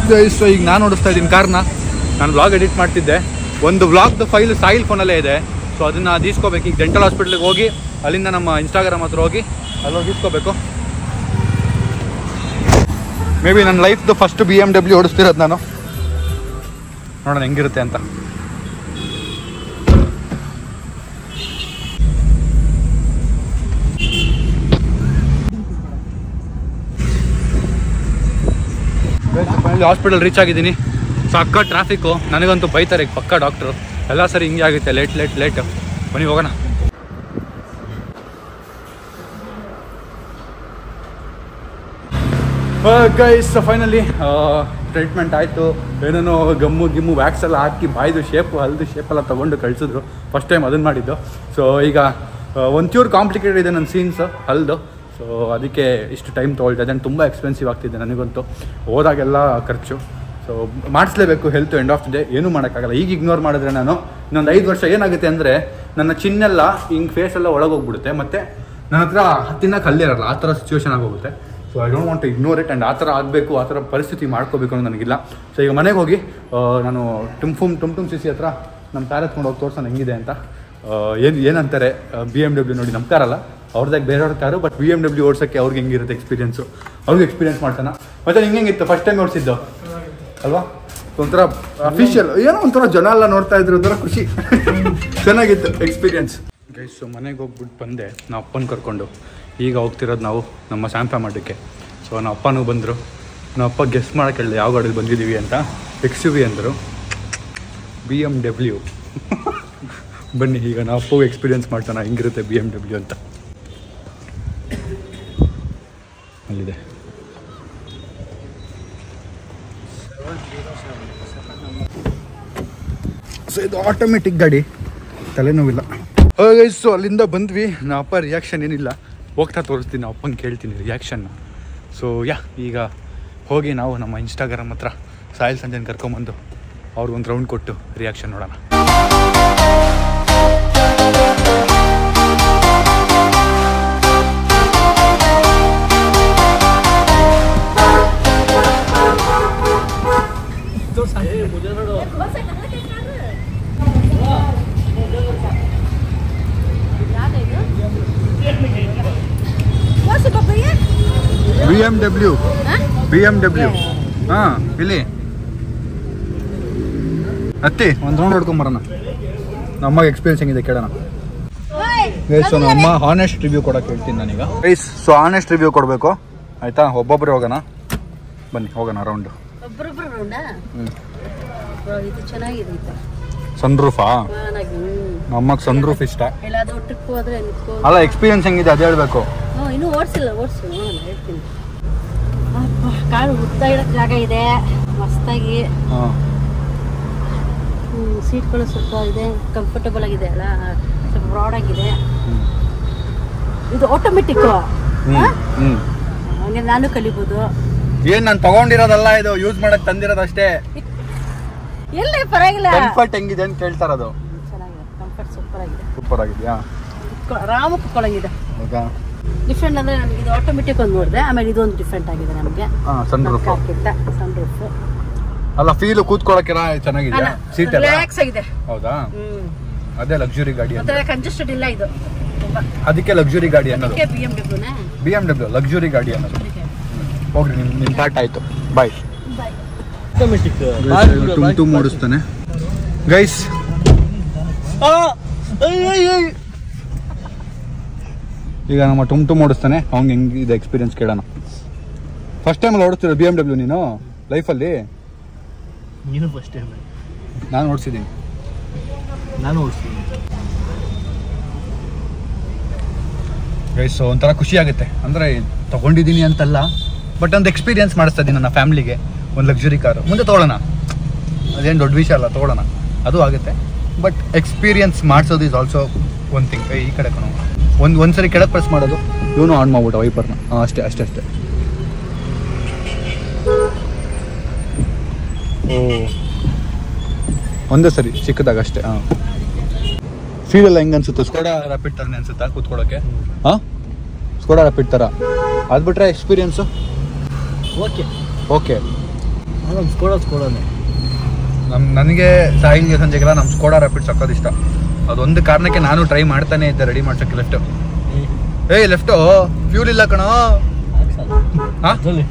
ಸೊ ಈಗ ನಾನು ಓಡಿಸ್ತಾ ಇದ್ದೀನಿ ಕಾರ್ನ ನಾನು ವ್ಲಾಗ್ ಎಡಿಟ್ ಮಾಡ್ತಿದ್ದೆ ಒಂದು ವ್ಲಾಗ್ದು ಫೈಲ್ ಸಾಯಿಲ್ ಫೋನಲ್ಲೇ ಇದೆ ಸೊ ಅದನ್ನು ಈಸ್ಕೋಬೇಕು ಈಗ ಡೆಂಟಲ್ ಹಾಸ್ಪಿಟ್ಲಿಗೆ ಹೋಗಿ ಅಲ್ಲಿಂದ ನಮ್ಮ ಇನ್ಸ್ಟಾಗ್ರಾಮ್ ಹತ್ರ ಹೋಗಿ ಅಲ್ಲಿ ಹೋಗಿ ಈಸ್ಕೋಬೇಕು ಮೇ ಬಿ ನನ್ನ ಲೈಫ್ದು ಫಸ್ಟ್ ಬಿ ಎಮ್ ಡಬ್ಲ್ಯೂ ಓಡಿಸ್ತಿರೋದು ನಾನು ನೋಡೋಣ ಹೆಂಗಿರುತ್ತೆ ಅಂತ ಫೈನಲಿ ಹಾಸ್ಪಿಟಲ್ ರೀಚ್ ಆಗಿದ್ದೀನಿ ಸಕ್ಕ ಟ್ರಾಫಿಕ್ಕು ನನಗಂತೂ ಬೈತಾರೆ ಈಗ ಪಕ್ಕ ಡಾಕ್ಟ್ರು ಎಲ್ಲ ಸರಿ ಹಿಂಗೆ ಆಗುತ್ತೆ ಲೇಟ್ ಲೇಟ್ ಲೇಟ್ ಬನ್ನಿ ಹೋಗೋಣ ಗೈಸ್ ಫೈನಲಿ ಟ್ರೀಟ್ಮೆಂಟ್ ಆಯಿತು ಏನೇನೋ ಗಮ್ಮು ಗಿಮ್ಮು ವ್ಯಾಕ್ಸ್ ಎಲ್ಲ ಹಾಕಿ ಬಾಯ್ದು ಶೇಪು ಹಲ್ದು ಶೇಪ್ ಎಲ್ಲ ತೊಗೊಂಡು ಕಳಿಸಿದ್ರು ಫಸ್ಟ್ ಟೈಮ್ ಅದನ್ನು ಮಾಡಿದ್ದು ಸೊ ಈಗ ಆ, ಒಂಚೂರು ಕಾಂಪ್ಲಿಕೇಟೆಡ್ ಇದೆ ನನ್ನ ಸೀನ್ಸ್ ಹಲ್ದು ಸೊ ಅದಕ್ಕೆ ಇಷ್ಟು ಟೈಮ್ ತೊಗೊಳ್ತಾ ಇದೆ ತುಂಬ ಎಕ್ಸ್ಪೆನ್ಸಿವ್ ಆಗ್ತಿದೆ ನನಗಂತೂ ಹೋದಾಗೆಲ್ಲ ಖರ್ಚು ಸೊ ಮಾಡಿಸ್ಲೇಬೇಕು health end of the day ಏನೂ ಮಾಡೋಕ್ಕಾಗಲ್ಲ ಈಗ ಇಗ್ನೋರ್ ಮಾಡಿದ್ರೆ ನಾನು ಇನ್ನೊಂದು ಐದು ವರ್ಷ ಏನಾಗುತ್ತೆ ಅಂದರೆ ನನ್ನ ಚಿನ್ನೆಲ್ಲ ಹಿಂಗೆ ಫೇಸ್ ಎಲ್ಲ ಒಳಗೋಗ್ಬಿಡುತ್ತೆ ಮತ್ತು ನನ್ನ ಹತ್ರ ತಿನ್ನಕ್ಕೆ ಹಲ್ಲಿರಲ್ಲ ಆ ಥರ ಸಿಚುವೇಶನ್ ಆಗೋಗುತ್ತೆ so I don't want to ignore it and ಆ ಥರ ಆಗಬೇಕು ಆ ಥರ ಪರಿಸ್ಥಿತಿ ಮಾಡ್ಕೋಬೇಕು ಅನ್ನೋದು ನನಗಿಲ್ಲ ಸೊ ಈಗ ಮನೆಗೆ ಹೋಗಿ ಆ, ನಾನು ಟುಮ್ಫುಮ್ ಟುಮ್ ಟುಮ್ ಸಿ ಸಿ ಹತ್ರ ನಮ್ಮ ಕಾರ್ ಎತ್ಕೊಂಡು ಹೋಗಿ ತೋರ್ಸೋಣ ಹೆಂಗಿದೆ ಅಂತ ಏನು ಏನಂತಾರೆ ಬಿ ಎಮ್ ಡಬ್ಲ್ಯೂ ನೋಡಿ ನಮ್ಮ ಕಾರಲ್ಲ ಅವ್ರದಾಗ ಬೇರೆಯವ್ರ car but B M W ಓಡ್ಸೋಕ್ಕೆ ಅವ್ರಿಗೆ ಹೆಂಗಿರುತ್ತೆ ಎಕ್ಸ್ಪೀರಿಯನ್ಸು ಅವ್ರಿಗೆ ಎಕ್ಸ್ಪೀರಿಯನ್ಸ್ ಮಾಡ್ತಾನೆ ಮತ್ತೆ ಹಿಂಗೆ ಹೆಂಗಿತ್ತು ಫಸ್ಟ್ ಟೈಮ್ ಓಡಿಸಿದ್ದು ಅಲ್ವಾ ಒಂಥರ ಅಫಿಷಿಯಲ್ ಏನೋ ಒಂಥರ ಜನ ಎಲ್ಲ ನೋಡ್ತಾ ಇದ್ರು ಒಂಥರ ಖುಷಿ ಚೆನ್ನಾಗಿತ್ತು ಎಕ್ಸ್ಪೀರಿಯನ್ಸ್ ಗೈಸ್ ಮನೆಗೆ ಹೋಗ್ಬಿಟ್ಟು ಬಂದೆ ನಮ್ಮ ಅಪ್ಪನ ಕರ್ಕೊಂಡು ಈಗ ಹೋಗ್ತಿರೋದು ನಾವು ನಮ್ಮ ಸ್ಯಾಂಪ ಮಾಡೋಕ್ಕೆ ಸೊ ನಮ್ಮ ಅಪ್ಪನೂ ಬಂದರು ನಮ್ಮ ಅಪ್ಪ ಗೆಸ್ ಮಾಡೋಕ್ಕೆ ಹೇಳಿದೆ ಯಾವ ಗಾಡಿಲಿ ಬಂದಿದ್ದೀವಿ ಅಂತ ಎಕ್ಸ್ ಯು ವಿ ಅಂದರು ಬಿ ಎಮ್ ಡಬ್ಲ್ಯೂ ಬನ್ನಿ ಈಗ ನಾವು ಅಪ್ಪಗೂ ಎಕ್ಸ್ಪೀರಿಯನ್ಸ್ ಮಾಡ್ತಾನೆ ಹೆಂಗಿರುತ್ತೆ ಬಿ ಎಮ್ ಡಬ್ಲ್ಯೂ ಅಂತ ಅಲ್ಲಿದೆ ಸೊ ಇದು ಆಟೋಮೆಟಿಕ್ ಗಾಡಿ ತಲೆನೋವಿಲ್ಲ ಸೊ ಅಲ್ಲಿಂದ ಬಂದ್ವಿ ನಮ್ಮ ಅಪ್ಪ ರಿಯಾಕ್ಷನ್ ಏನಿಲ್ಲ ಹೋಗ್ತಾ ತೋರಿಸ್ತೀನಿ ನಮ್ಮ ಅಪ್ಪನ ಕೇಳ್ತೀನಿ ರಿಯಾಕ್ಷನ್ನ ಸೊ ಯಾ ಈಗ ಹೋಗಿ ನಾವು ನಮ್ಮ ಇನ್ಸ್ಟಾಗ್ರಾಮ್ ಹತ್ರ ಸಾಯಿಲ್ ಸಂಜೆನ ಕರ್ಕೊಂಬಂದು ಅವ್ರಿಗೊಂದು ರೌಂಡ್ ಕೊಟ್ಟು ರಿಯಾಕ್ಷನ್ ನೋಡೋಣ B M W B M W ಹಾಂ ಇಲ್ಲಿ ಅತ್ತಿ ಒಂದು ರೌಂಡ್ ಹೊಡ್ಕೊಂಬರೋಣ ನಮ್ಮ ಎಕ್ಸ್ಪೀರಿಯನ್ಸ್ ಹೆಂಗಿದೆ ಕೇಳೋಣ ಗೈಸ್ ಸೊ ನಮ್ಮ ಹಾನೆಸ್ಟ್ ರಿವ್ಯೂ ಕೊಡೋಕೆ ಹೇಳ್ತೀನಿ ನಾನೀಗ ಗೈಸ್ ಸೊ ಹಾನೆಸ್ಟ್ ರಿವ್ಯೂ ಕೊಡಬೇಕು ಆಯ್ತಾ ಒಬ್ಬೊಬ್ಬರೇ ಹೋಗೋಣ ಬನ್ನಿ ಹೋಗೋಣ ರೌಂಡು ಒಬ್ರೊಬ್ರು ರೌಂಡಾ ಹ್ಮ್. ಇದು ಚೆನ್ನಾಗಿದೆ ಇದು ಸನ್ ರೂಫಾ ಚೆನ್ನಾಗಿ ಹ್ಮ್. ನಮಗೆ ಸನ್ ರೂಫ್ ಇಷ್ಟ ಎಲ್ಲಾದ್ರೂ ಟ್ರಿಪ್ ಹೋದ್ರೆ ಅನ್ಕೋ ಅಲ್ಲ ಎಕ್ಸ್ಪೀರಿಯನ್ಸ್ ಹೆಂಗಿದೆ ಅದು ಹೇಳ್ಬೇಕು ಹ್ಞೂ ಇನ್ನೂ ಓಡಿಸಿಲ್ಲ ಓಡಿಸು ನೋಡೋಣ ಹೇಳ್ತೀನಿ ಅಪ್ಪ ಕಾಳು ಉದ್ದ ಇಡಕ್ಕೆ ಜಾಗ ಇದೆ ಮಸ್ತಾಗಿ ಹಾಂ ಸೀಟ್ಗಳು ಸ್ವಲ್ಪ ಇದೆ ಕಂಫರ್ಟಬಲ್ ಆಗಿದೆ ಅಲ್ಲ ಸ್ವಲ್ಪ ಬ್ರಾಡ್ ಆಗಿದೆ ಇದು ಆಟೋಮೆಟಿಕ್ ಹ್ಞೂ ಹ್ಞೂ ಹಂಗೆ ನಾನು ಕಲಿಬೋದು ಏನ್ ನಾನು ತಗೊಂಡಿರೋದಲ್ಲ ಇದು ಯೂಸ್ ಮಾಡಕ್ ತಂದಿರೋದಷ್ಟೇ ಎಲ್ಲಿ ಪರವಾಗಿಲ್ಲ ಕಂಫರ್ಟ್ ಹೆಂಗಿದೆ ಅಂತ ಕೇಳ್ತಾರ ಅದು ಚೆನ್ನಾಗಿದೆ ಕಂಫರ್ಟ್ ಸೂಪರ್ ಆಗಿದೆ ಸೂಪರ್ ಆಗಿದ್ಯಾ ಕುತ್ಕೊ- ಆರಾಮ ಕುತ್ಕೊಳ್ಳಂಗಿದೆ ಹೌದಾ ಡಿಫ್ರೆಂಟ್ ಅಂದ್ರೆ ನನಗೆ ಇದು ಆಟೋಮೆಟಿಕ್ ಒಂದು ನೋಡಿದೆ ಆಮೇಲೆ ಇದೊಂದು ಡಿಫ್ರೆಂಟ್ ಆಗಿದೆ ನಮಗೆ ಹಾ ಸನ್ ರೂಫ್ ಕಾರ್ಕಿಂತ ಸನ್ ರೂಫ್ ಅಲ್ಲ ಫೀಲ್ ಕೂತ್ಕೊಳ್ಳೋಕೆಲ್ಲ ಚೆನ್ನಾಗಿದ್ಯಾ ಸೀಟ್ ಎಲ್ಲ ರಿಲ್ಯಾಕ್ಸ್ ಆಗಿದೆ ಹೌದಾ ಹ್ಮ್ ಅದೇ ಲಕ್ಸುರಿ ಗಾಡಿ ಅಂತ ಮತ್ತೆ ಕಂಜೆಸ್ಟೆಡ್ ಇಲ್ಲ ಇದು ತುಂಬಾ ಅದಕ್ಕೆ ಲಕ್ಸುರಿ ಗಾಡಿ ಅನ್ನೋದು ಅದಕ್ಕೆ ಬಿ ಎಂ ಡಬ್ಲ್ಯೂನ ಬಿ ಎಮ್ ಡಬ್ಲ್ಯೂ ಲಕ್ಸುರಿ ಗಾಡಿ ಅನ್ನೋದು ಹೋಗ್ರಿ ನಿಮ್ ನಿಮ್ ಪಾರ್ಟ್ ಆಯ್ತು ಬಾಯ್ ಟುಮ್ ಟುಮ್ ಓಡಿಸ್ತಾನೆ ಗೈಸ್ ಈಗ ನಮ್ಮ ಟುಮ್ ಟುಮ್ ಓಡಿಸ್ತಾನೆ ಅವ್ನಿಗೆ ಹೆಂಗಿದೆ ಎಕ್ಸ್ಪೀರಿಯನ್ಸ್ ಕೇಳೋಣ ಫಸ್ಟ್ ಟೈಮಲ್ಲಿ ಓಡಿಸ್ತಿರೋ ಬಿ ಎಮ್ ಡಬ್ಲ್ಯೂ ನೀನು ಲೈಫಲ್ಲಿ ನೀನು ಫಸ್ಟ್ ಟೈಮ್ ನಾನು ಓಡಿಸಿದ್ದೀನಿ ನಾನು ಓಡಿಸ್ತೀನಿ ಗೈಸ್ ಒಂಥರ ಖುಷಿ ಆಗುತ್ತೆ ಅಂದರೆ ತಗೊಂಡಿದ್ದೀನಿ ಅಂತಲ್ಲ ಬಟ್ ಒಂದು ಎಕ್ಸ್ಪೀರಿಯನ್ಸ್ ಮಾಡಿಸ್ತಾ ಇದ್ದೀನಿ ನನ್ನ ಫ್ಯಾಮ್ಲಿಗೆ ಒಂದು ಲಕ್ಸುರಿ ಕಾರು ಮುಂದೆ ತೊಗೊಳ್ಳೋಣ ಅದೇನು ದೊಡ್ಡ ವಿಷಯ ಅಲ್ಲ ತೊಗೊಳ್ಳೋಣ ಅದು ಆಗುತ್ತೆ ಬಟ್ ಎಕ್ಸ್ಪೀರಿಯನ್ಸ್ ಮಾಡಿಸೋದು ಇಸ್ ಆಲ್ಸೋ ಒನ್ ಥಿಂಗ್ ಈ ಕಡೆ ಕಣೋ ಒಂದು ಒಂದು ಸರಿ ಕೆಳಗೆ ಪ್ರೆಸ್ ಮಾಡೋದು ಇವನು ಆನ್ ಮಾಡ್ಬಿಟ್ಟು ವೈಪರ್ನ ಹಾಂ ಅಷ್ಟೇ ಅಷ್ಟೇ ಅಷ್ಟೇ ಓ ಒಂದೇ ಸರಿ ಚಿಕ್ಕದಾಗ ಅಷ್ಟೇ ಹಾಂ ಫೀಲ್ ಹೆಂಗೆ ಅನ್ಸುತ್ತೆ ಸ್ಕೋಡಾ ರ್ಯಾಪಿಡ್ ಥರನೇ ಅನ್ಸುತ್ತಾ ಕೂತ್ಕೊಳ್ಳೋಕೆ ಹಾಂ ಸ್ಕೋಡಾ ರ್ಯಾಪಿಡ್ ಥರ ಅದು ಬಿಟ್ರೆ ಎಕ್ಸ್ಪೀರಿಯನ್ಸು ಓಕೆ ಓಕೆ ನಮ್ಮ ಸ್ಕೋಡ ಸ್ಕೋಡನೆ ನಮ್ ನನಗೆ ಸಾಯಿಲ್ಗೆ ಸಂಜೆಗೆಲ್ಲ ನಮ್ಮ ಸ್ಕೋಡಾ ರ್ಯಾಪಿಡ್ ಸಕ್ಕೋದು ಇಷ್ಟ ಅದೊಂದು ಕಾರಣಕ್ಕೆ ನಾನು ಟ್ರೈ ಮಾಡ್ತಾನೆ ಇದ್ದೆ ರೆಡಿ ಮಾಡ್ಸೋಕ್ಕೆ ಲೆಫ್ಟ್ ಏಯ್ ಲೆಫ್ಟು ಫ್ಯೂಲ್ ಇಲ್ಲ ಕಣೋ ಹಾ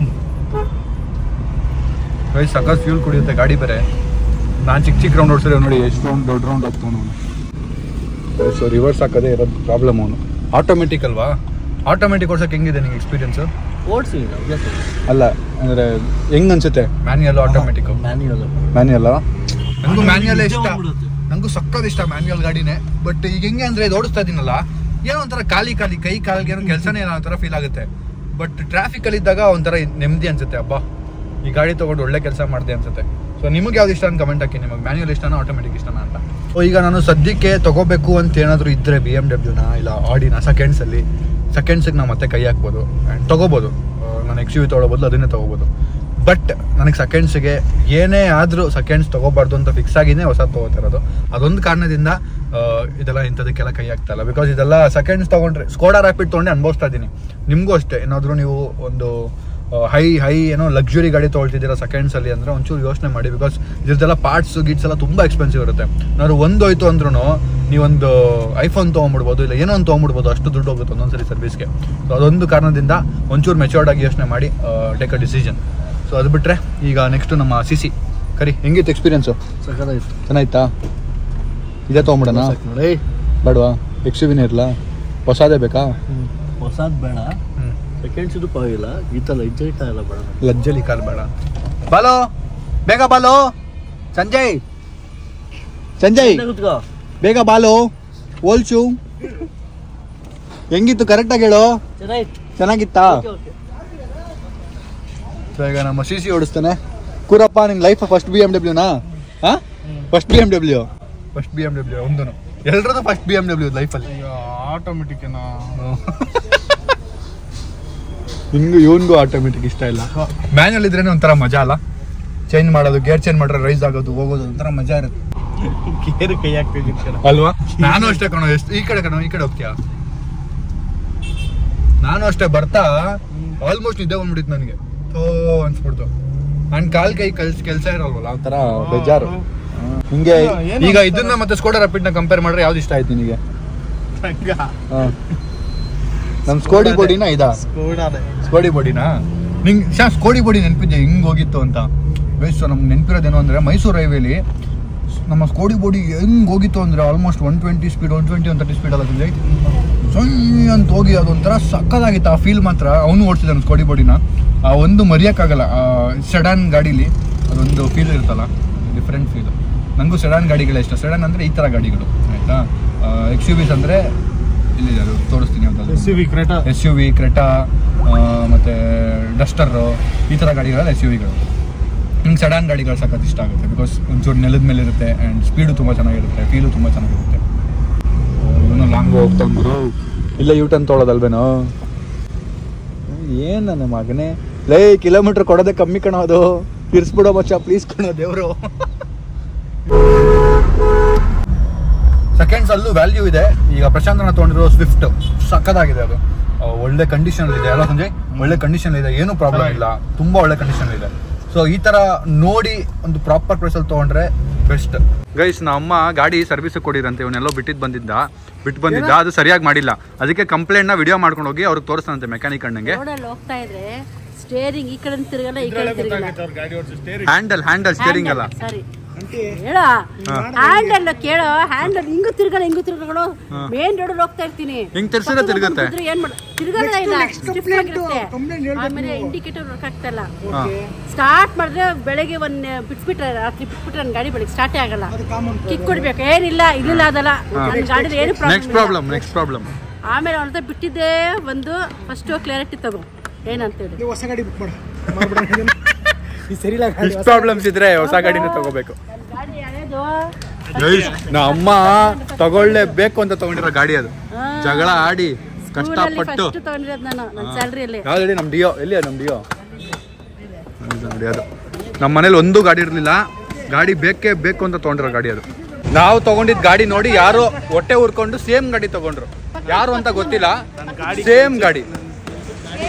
ಗೈಸ್ ಸಖತ್ ಫ್ಯೂಲ್ ಕುಡಿಯುತ್ತೆ ಗಾಡಿ ಬೇರೆ ನಾನು ಚಿಕ್ಕ ಚಿಕ್ಕ ರೌಂಡ್ ಓಡಿಸಿದ್ರೆ ನೋಡಿ ಎಷ್ಟು ರೌಂಡ್ ದೊಡ್ಡ ರೌಂಡ್ ಆಗ್ತಾನು ಸೊ ರಿವರ್ಸ್ ಹಾಕೋದೇ ಇರೋದು ಪ್ರಾಬ್ಲಮ್ ಅವನು ಆಟೋಮೆಟಿಕ್ ಅಲ್ವಾ ಆಟೋಮೆಟಿಕ್ ಓಡ್ಸೋಕೆ ಹೆಂಗಿದೆ ನಿಂಗೆ ಎಕ್ಸ್ಪೀರಿಯನ್ಸು ಓಡಿಸಿ ಅಲ್ಲ ಅಂದರೆ ಹೆಂಗ್ ಅನ್ಸುತ್ತೆ ಮ್ಯಾನ್ಯಲ್ ಆಟೋಮೆಟಿಕ್ ಮ್ಯಾನ್ಯಲ್ ಮ್ಯಾನ್ಯಲ್ ನಂಗೂ ಮ್ಯಾನ್ಯಲ್ ಇಷ್ಟ ನಂಗೂ ಸಕ್ಕತ್ ಇಷ್ಟ ಮ್ಯಾನ್ಯಲ್ ಗಾಡಿನೇ ಬಟ್ ಈಗ ಹೆಂಗೆ ಅಂದ್ರೆ ಇದು ಓಡಿಸ್ತಾ ಇದೀನಲ್ಲ ಏನೋ ಒಂಥರ ಖಾಲಿ ಖಾಲಿ ಕೈ ಕಾಲಿಗೆ ಏನೋ ಕೆಲಸನೇ ಏನೋ ಒಂಥರ ಫೀಲ್ ಆಗುತ್ತೆ ಬಟ್ ಟ್ರಾಫಿಕ್ ಅಲ್ಲಿ ಇದ್ದಾಗ ಒಂಥರ ನೆಮ್ಮದಿ ಅನ್ಸುತ್ತೆ ಅಬ್ಬಾ ಈ ಗಾಡಿ ತಗೊಂಡು ಒಳ್ಳೆ ಕೆಲಸ ಮಾಡಿದೆ ಅನ್ಸುತ್ತೆ ಸೊ ನಿಮಗೆ ಯಾವ್ದು ಇಷ್ಟ ಅಂತ ಕಮೆಂಟ್ ಹಾಕಿ ನಿಮಗೆ ಮ್ಯಾನ್ಯಲ್ ಇಷ್ಟನಾ ಆಟೋಮೆಟಿಕ್ ಇಷ್ಟನಾ ಅಂತ ಸೊ ಈಗ ನಾನು ಸದ್ಯಕ್ಕೆ ತಗೋಬೇಕು ಅಂತ ಏನಾದರೂ ಇದ್ರೆ ಬಿ ಎಮ್ ಡಬ್ಲ್ಯೂನ ಇಲ್ಲ ಆಡಿನ ಸೆಕೆಂಡ್ಸಲ್ಲಿ ಸೆಕೆಂಡ್ಸಿಗೆ ನಾವು ಮತ್ತೆ ಕೈ ಹಾಕ್ಬೋದು ಆ್ಯಂಡ್ ತೊಗೋಬೋದು ನಾನು ಎಕ್ಸ್ ಯು ವಿ ತೊಗೊಳ್ಬೋದು ಅದನ್ನೇ ತೊಗೋಬೋದು ಬಟ್ ನನಗೆ ಸೆಕೆಂಡ್ಸ್ಗೆ ಏನೇ ಆದರೂ ಸೆಕೆಂಡ್ಸ್ ತೊಗೋಬಾರ್ದು ಅಂತ ಫಿಕ್ಸ್ ಆಗಿನೇ ಹೊಸ ತೊಗೋತಿರೋದು ಅದೊಂದು ಕಾರಣದಿಂದ ಆ, ಇದೆಲ್ಲ ಇಂಥದಕ್ಕೆಲ್ಲ ಕೈ ಆಗ್ತಾ ಇಲ್ಲ ಬಿಕಾಸ್ ಇದೆಲ್ಲ ಸೆಕೆಂಡ್ಸ್ ತೊಗೊಂಡ್ರೆ ಸ್ಕೋಡಾ ರ್ಯಾಪಿಡ್ ತೊಗೊಂಡೆ ಅನುಭವಿಸ್ತಾ ಇದ್ದೀನಿ ನಿಮಗೂ ಅಷ್ಟೇ ಏನಾದರೂ ನೀವು ಒಂದು ಹೈ ಹೈ ಏನೋ ಲಕ್ಸುರಿ ಗಾಡಿ ತೊಗೊಳ್ತಿದ್ದೀರಾ ಸೆಕೆಂಡ್ಸಲ್ಲಿ ಅಂದರೆ ಒಂಚೂರು ಯೋಚನೆ ಮಾಡಿ ಬಿಕಾಸ್ ಇದ್ರದ್ದೆಲ್ಲ ಪಾರ್ಟ್ಸ್ ಗಿಟ್ಸ್ ಎಲ್ಲ ತುಂಬ ಎಕ್ಸ್ಪೆನ್ಸಿವ್ ಇರುತ್ತೆ ಏನಾದ್ರು ಒಂದು ಹೋಯ್ತು ಅಂದ್ರೂ ನೀವೊಂದು ಐಫೋನ್ ತೊಗೊಂಬಿಡ್ಬೋದು ಇಲ್ಲ ಏನೋ ಒಂದು ತೊಗೊಂಬಿಡ್ಬೋದು ಅಷ್ಟು ದುಡ್ಡು ಹೋಗುತ್ತೆ ಒಂದೊಂದ್ಸರಿ ಸರ್ವಿಸ್ಗೆ ಸೊ ಅದೊಂದು ಕಾರಣದಿಂದ ಒಂಚೂರು ಮೆಚೂರ್ಡ್ ಆಗಿ ಯೋಚನೆ ಮಾಡಿ ಟೇಕ್ ಅ ಡಿಸಿಷನ್ ಸೊ ಅದು ಬಿಟ್ಟರೆ ಈಗ ನೆಕ್ಸ್ಟ್ ನಮ್ಮ ಸಿ ಸಿ ಕರಿ ಹೆಂಗಿತ್ತು ಎಕ್ಸ್ಪೀರಿಯನ್ಸು ಸಖತ್ತಾಯ್ತು ಚೆನ್ನಾಯ್ತಾ ಇದೇ ತೊಗೊಂಬಿಡೋಣ ನೋಡಿ ಬೇಡವಾ ಎಕ್ಸ್ ವಿನೇ ಇರಲ್ಲ ಹೊಸದೇ ಬೇಕಾ ಹೊಸದ್ ಬೇಡ ಹ್ಞೂ ಸೆಕೆಂಡ್ಸ್ ಇದು ಪರವಾಗಿಲ್ಲ ಈ ಥರ ಲಜ್ಜೈಟ ಎಲ್ಲ ಬೇಡ ಲಜ್ಜಲಿ ಕಾಲ್ ಬೇಡ ಬಾಲೋ ಬೇಗ ಬಾಲೋ ಸಂಜಯ್ ಸಂಜಯ್ ಕೂತ್ಕೋ ಬೇಗ ಬಾಲೋ ಓಲ್ಚು ಹೆಂಗಿತ್ತು ಕರೆಕ್ಟಾಗಿ ಹೇಳು ಚೆನ್ನಾಯ್ತು ಚೆನ್ನಾಗಿತ್ತಾ ಓಕೆ ಓಕೆ ಸೊ ಈಗ ನಮ್ಮ ಸಿ ಸಿ ಓಡಿಸ್ತಾನೆ ಕೂರಪ್ಪ ನಿಂಗೆ ಲೈಫ್ ಫಸ್ಟ್ ಬಿ ಎಮ್ ಡಬ್ಲ್ಯೂನಾ ಹಾ first B M W first B M W ಒಂದನು ಎಲ್ರದ್ದು ಫಸ್ಟ್ ಬಿ ಎಮ್ ಡಬ್ಲ್ಯೂ ಲೈಫಲ್ಲಿ ಆಟೋಮೆಟಿಕ್ ಹಿಂಗೂ ಇವನ್ಗೂ ಆಟೋಮೆಟಿಕ್ ಇಷ್ಟ ಇಲ್ಲ ಮ್ಯಾನ್ಯಲ್ ಇದ್ರೇನೆ ಒಂಥರ ಮಜಾ ಅಲ್ಲ ಚೇಂಜ್ ಮಾಡೋದು ಗೇರ್ ಚೇಂಜ್ ಮಾಡ್ರೆ ರೈಸ್ ಆಗೋದು ಹೋಗೋದು ಒಂಥರ ಮಜಾ ಇರುತ್ತೆ ಕೇರು ಕೈ ಹಾಕ್ತಿದ್ದೀನಿ ಅಲ್ವಾ ನಾನು ಅಷ್ಟೇ ಕಣೋ ಎಷ್ಟು ಈ ಕಡೆ ಕಣೋ ಈ ಕಡೆ ಹೋಗ್ತೀಯಾ ನಾನು ಅಷ್ಟೇ ಬರ್ತಾ ಆಲ್ಮೋಸ್ಟ್ ನಿದ್ದೆ ಬಂದ್ಬಿಟ್ಟಿತ್ತು ನನಗೆ ಥೋ ಅನ್ಸ್ಬಿಡ್ತು ನನ್ ಕಾಲ್ ಕೈ ಕಲ್ಸ್ ಕೆಲಸ ಇರಲ್ವಲ್ಲ ಒಂಥರ ಬೇಜಾರು ಹಿಂಗೆ ಈಗ ಇದನ್ನ ಮತ್ತೆ ಸ್ಕೋಡಾ ನ ಕಂಪೇರ್ ಮಾಡ್ರೆ ಯಾವ್ದು ಇಷ್ಟ ಆಯ್ತು ನಿನಗೆ ನಮ್ ಸ್ಕೋಡಿ ಬಾಡಿನ ಇದಾ ಸ್ಕೋಡಾನೆ ಸ್ಕೋಡಿ ಬಾಡಿನಾ ನಿಂಗ್ ಶಾ ಸ್ಕೋಡಿ ಬಾಡಿ ನೆನಪಿದ್ದೆ ಹಿಂಗ್ ಹೋಗಿತ್ತು ಅಂತ ಬೇಸ್ ನಮ್ಗೆ ನೆನಪಿರೋದೇನು ಅಂದ್ರೆ ಮೈಸೂರು ಹೈವೇಲಿ ನಮ್ಮ ಸ್ಕೋಡಿ ಬಾಡಿ ಹೆಂಗ್ ಹೋಗಿತ್ತು ಅಂದ್ರೆ almost one twenty speed one twenty one thirty speed ಅಲ್ಲ ಸಂಜಯ್ ಸೊಯ್ ಅಂತ ಹೋಗಿ ಅದೊಂಥರ ಸಕ್ಕದಾಗಿತ್ತು ಆ ಫೀಲ್ ಮಾತ್ರ ಅವನು ಓಡಿಸಿದಾನೆ ಸ್ಕೋಡಿ ಬಾಡಿನ ಆ ಒಂದು ಮರೆಯೋಕ್ಕಾಗಲ್ಲ ಆ ಸೆಡಾನ್ ಗಾಡೀಲಿ ಅದೊಂದು ಫೀಲ್ ಇರುತ್ತಲ್ಲ ಡಿಫ್ರೆಂಟ್ ಫೀಲ್ ನನಗೂ ಸೆಡಾನ್ ಗಾಡಿಗಳೇ ಇಷ್ಟ ಸೆಡಾನ್ ಅಂದರೆ ಈ ಥರ ಗಾಡಿಗಳು ಆಯಿತಾ ಎಕ್ಸ್ ಯು ವಿಸ್ ಅಂದರೆ ಇಲ್ಲಿದೆ ಅದು ತೋರಿಸ್ತೀನಿ ಯಾವ್ದಾದ್ರು S U V Creta S U V Creta ಮತ್ತು ಡಸ್ಟರು ಈ ಥರ ಗಾಡಿಗಳೆಲ್ಲ ಎಸ್ ಯು ವಿಗಳು ಹಿಂಗೆ ಸಡನ್ ಗಾಡಿಗಳು ಸಖತ್ ಇಷ್ಟ ಆಗುತ್ತೆ ಬಿಕಾಸ್ ಒಂಚೂರು ನೆಲದ ಮೇಲೆ ಇರುತ್ತೆ ಆ್ಯಂಡ್ ಸ್ಪೀಡು ತುಂಬ ಚೆನ್ನಾಗಿರುತ್ತೆ ಫೀಲು ತುಂಬ ಚೆನ್ನಾಗಿರುತ್ತೆ ಇವನು ಲಾಂಗ್ ಹೋಗ್ತಾ ಗುರು ಇಲ್ಲ ಯೂ ಟರ್ನ್ ತೊಗೊಳೋದಲ್ವೇನೋ ಏನು ನನ್ನ ಮಗನೇ ಲೇ ಕಿಲೋಮೀಟ್ರ್ ಕೊಡೋದೇ ಕಮ್ಮಿ ಕಣೋ ಅದು ತಿರ್ಸ್ಬಿಡೋ ಮಚ್ಚ ಪ್ಲೀಸ್ ಕಣೋ ದೇವರು ಸೆಕೆಂಡ್ಸ್ ಅಲ್ಲೂ ವ್ಯಾಲ್ಯೂ ಇದೆ ಈಗ ಪ್ರಶಾಂತನ ತೊಗೊಂಡಿರೋ ಸ್ವಿಫ್ಟ್ ಸಕ್ಕದಾಗಿದೆ ಅದು ಆ, ಒಳ್ಳೆ ಕಂಡೀಷನ್ ಇದೆ ಅಲ್ಲ ಸಂಜಯ್ ಒಳ್ಳೆ ಕಂಡೀಷನ್ ಇದೆ ಏನು ಪ್ರಾಬ್ಲಮ್ ಇಲ್ಲ ತುಂಬಾ ಒಳ್ಳೆ ಕಂಡೀಷನ್ ಇದೆ ಸೊ ಈ ತರ ನೋಡಿ ಒಂದು ಪ್ರಾಪರ್ ಪ್ಲೇಸ್ ಅಲ್ಲಿ ತಗೊಂಡ್ರೆ ಬೆಸ್ಟ್ ಗೈಸ್ ನಮ್ಮ ಅಮ್ಮ ಗಾಡಿ ಸರ್ವಿಸ್ ಕೊಡಿರಂತೆ ಇವನ್ನೆಲ್ಲೋ ಬಿಟ್ಟಿದ್ದು ಬಂದಿದ್ದ ಬಿಟ್ಟು ಬಂದಿದ್ದ ಅದು ಸರಿಯಾಗಿ ಮಾಡಿಲ್ಲ ಅದಕ್ಕೆ ಕಂಪ್ಲೇಂಟ್ ನ ವಿಡಿಯೋ ಮಾಡ್ಕೊಂಡು ಹೋಗಿ ಅವ್ರಿಗೆ ತೋರಿಸ್ತಾನಂತೆ ಮೆಕ್ಯಾನಿಕ್ ಅಣ್ಣಂಗೆ ರೋಡಲ್ಲಿ ಹೋಗ್ತಾ ಇದ್ರೆ ಸ್ಟೇರಿಂಗ್ ಈ ಕಡೆ ತಿರುಗಲ್ಲ ಈ ಕಡೆ ತಿರುಗಲ್ಲ ಗಾಡಿ ಓಡಿಸಿ ಹ್ಯಾಂಡಲ್ ಹ್ಯಾಂಡಲ್ ಸ್ಟೇರಿಂಗ್ ಅಲ್ಲ ಸಾರಿ ಹೇಳ ಹ್ಯಾಂಡಲ್ ಕೇಳೋ ಹ್ಯಾಂಡಲ್ ಹಿಂಗೂ ತಿರ್ಗಲ್ಲ ಹಿಂಗೂ ತಿರ್ಗಲ್ಲ ಮೇನ್ ರೋಡ್ ಹೋಗ್ತಾ ಇರ್ತೀನಿ ಹಿಂಗ್ ತಿರ್ಸಿದ್ರೆ ಪಕ್ಕದಲ್ಲಿ ತಿರ್ಗತ್ತೆ. ಬಂದಿದ್ರೆ ಏನ್ ಮಾಡ ತಿರ್ಗಲ್ಲ ಇಲ್ಲ stiff ಆಗಿರುತ್ತೆ. ಆಮೇಲೆ ಇಂಡಿಕೇಟರ್ ವರ್ಕ್ ಆಗ್ತಾ ಇಲ್ಲ ಹಾ. ಸ್ಟಾರ್ಟ್ ಮಾಡಿದ್ರೆ ಬೆಳಗ್ಗೆ ಒಂದ್ ಬಿಟ್ಬಿಟ್ರೆ ರಾತ್ರಿ ಬಿಟ್ಬಿಟ್ರೆ ನನ್ನ ಗಾಡಿ ಬೆಳಗ್ಗೆ ಸ್ಟಾರ್ಟೇ ಆಗಲ್ಲ ಕಿಕ್ ಕೊಡ್ಬೇಕು ಏನಿಲ್ಲ ಇಲ್ಲಿಲ್ಲ ಅದಲ್ಲ ನನ್ನ ಗಾಡಿ ಏನು ನೆಕ್ಸ್ಟ್ ಪ್ರಾಬ್ಲಮ್ ನೆಕ್ಸ್ಟ್ ಪ್ರಾಬ್ಲಮ್ ಆಮೇಲೆ ಅವನ ಹತ್ರ ಬಿಟ್ಟಿದ್ದೇ ಒಂದು ಫಸ್ಟ್ ಕ್ಲಾರಿಟಿ ತಗೋ ಏನಂತೇಳಿ ನೀವು ಹೊಸ ಗಾಡಿ ಬುಕ್ ಮಾಡು ಈ ಸರಿ ಇಲ್ಲ ಗಾಡಿ ಇಷ್ಟು ಪ್ರಾಬ್ಲಮ್ಸ್ ಇದ್ರೆ ಹೊಸ ಗಾಡಿನ ತಗೋಬೇಕು ನನ್ನ ಗಾಡಿ ಹಳೇದು ನಾ ಅಮ್ಮ ತಗೊಳ್ಳೇಬೇಕು ಅಂತ ತಗೊಂಡಿರೋ ಗಾಡಿ ಅದು ಹಾ. ಜಗಳ ಆಡಿ ಸ್ಕೂಲಲ್ಲಿ ಕಷ್ಟಪಟ್ಟು ಫಸ್ಟ್ ತಗೊಂಡಿರೋದು ನಾನು ನನ್ನ ಸ್ಯಾಲ್ರಿಯಲ್ಲಿ ಯಾವ್ದು ನಮ್ ಡಿಯೋ ಎಲ್ಲಿ ನಮ್ ಡಿಯೋ ನೋಡಿ ಅದು ನಮ್ಮ ಮನೇಲಿ ಒಂದು ಗಾಡಿ ಇರಲಿಲ್ಲ ಗಾಡಿ ಬೇಕೇ ಬೇಕು ಅಂತ ತಗೊಂಡಿರೋ ಗಾಡಿ ಅದು ನಾವು ತಗೊಂಡಿದ್ ಗಾಡಿ ನೋಡಿ ಯಾರು ಹೊಟ್ಟೆ ಉರ್ಕೊಂಡು ಸೇಮ್ ಗಾಡಿ ತಗೊಂಡ್ರು ಯಾರು ಅಂತ ಗೊತ್ತಿಲ್ಲ ಸೇಮ್ ಗಾಡಿ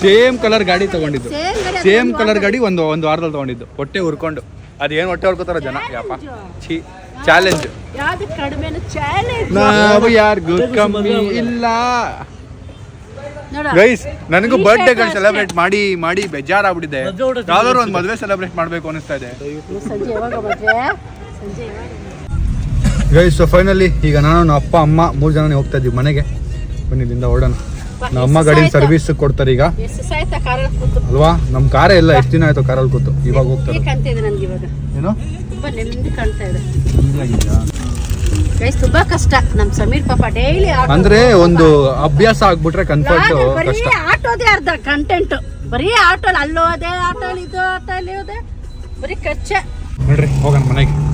ಸೇಮ್ ಕಲರ್ ಗಾಡಿ ತಗೊಂಡಿದ್ದು ಸೇಮ್ ಗಾಡಿ ಅದು ಸೇಮ್ ಒಂದು ಕಲರ್ ವಾರದಲ್ಲಿ. ಗಾಡಿ ಒಂದು ಒಂದು ವಾರದಲ್ಲಿ ತಗೊಂಡಿದ್ದು ಹೊಟ್ಟೆ ಹುರ್ಕೊಂಡು ಅದೇನು ಹೊಟ್ಟೆ ಹುರ್ಕೋತಾರ ಜನ ಯಪ್ಪ ಛೀ ಚಾಲೆಂಜ್ ಯಾವ್ದು ಕಡಿಮೆ ಚಾಲೆಂಜ್ ನಾವು ಯಾರಿಗೂ ಕಮ್ಮಿ ಇಲ್ಲ ನೋಡ ಗೈಸ್ ನನಗೂ ಈ ಬರ್ಡೇ shirt ಅಷ್ಟೇ. ಸೆಲೆಬ್ರೇಟ್ ಮಾಡಿ ಮಾಡಿ ಬೇಜಾರಾಗ್ಬಿಟ್ಟಿದೆ ಮದ್ವೆ ಊಟ ಯಾವ್ದಾದ್ರು ಒಂದು ಮದ್ವೆ ಸೆಲೆಬ್ರೇಟ್ ಮಾಡ್ಬೇಕು ಅನಿಸ್ತಾ ಇದೆ ಸಂಜೆ ಯಾವಾಗ ಮದ್ವೆ ಸಂಜೆ ಯಾವಾಗ ಗೈಸ್ ಸೊ ಫೈನಲಿ ಈಗ ನಾನು ನಮ್ಮ ಅಪ್ಪ ಅಮ್ಮ ಮೂರು ಜನ ಹೋಗ್ತಾ ಇದ್ದೀವಿ ಮನೆಗೆ ಬನ್ನಿ ಇಲ್ಲಿಂದ ಹೊರಡೋಣ ನಮ್ಮ ಅಮ್ಮ ಗಾಡಿ ಸರ್ವಿಸ್ ಕೊಡ್ತಾರೆ ಈಗ ಎಷ್ಟು ಸಾಯ್ತಾ ಕಾರಲ್ಲಿ ಕೂತು ಅಲ್ವಾ ನಮ್ಮ ಕಾರೇ ಇಲ್ಲ ಎಷ್ಟು ದಿನ ಆಯ್ತು ಕಾರಲ್ಲಿ ಕೂತು ಇವಾಗ ಹೋಗ್ತಾರೆ ಈಗ ಕಾಣ್ತಾ ಇದೆ ನನ್ಗೆ ಇವಾಗ ಏನು ತುಂಬಾ ನೆಮ್ಮದಿ ಕಾಣ್ತಾ ಇದೆ ಗೈಸ್ ತುಂಬಾ ಕಷ್ಟ ನಮ್ ಸಮೀರ್ ಪಾಪ ಡೈಲಿ ಅಂದ್ರೆ ಒಂದು ಅಭ್ಯಾಸ ಆಗ್ಬಿಟ್ರೆ ಕನ್ಫರ್ಟ್ ಬರೀ ಕಷ್ಟ ಆಟೋದೇ ಅರ್ಧ ಕಂಟೆಂಟ್ ಬರೀ ಆಟೋ ಅಲ್ಲೋದೆ ಆಟೋ ಇದು ಆಟೋ ಇಲ್ಲಿ ಹೋದೆ ಬರೀ ಖರ್ಚೆ ನೋಡ್ರಿ ಹೋಗೋಣ ಮನೆಗೆ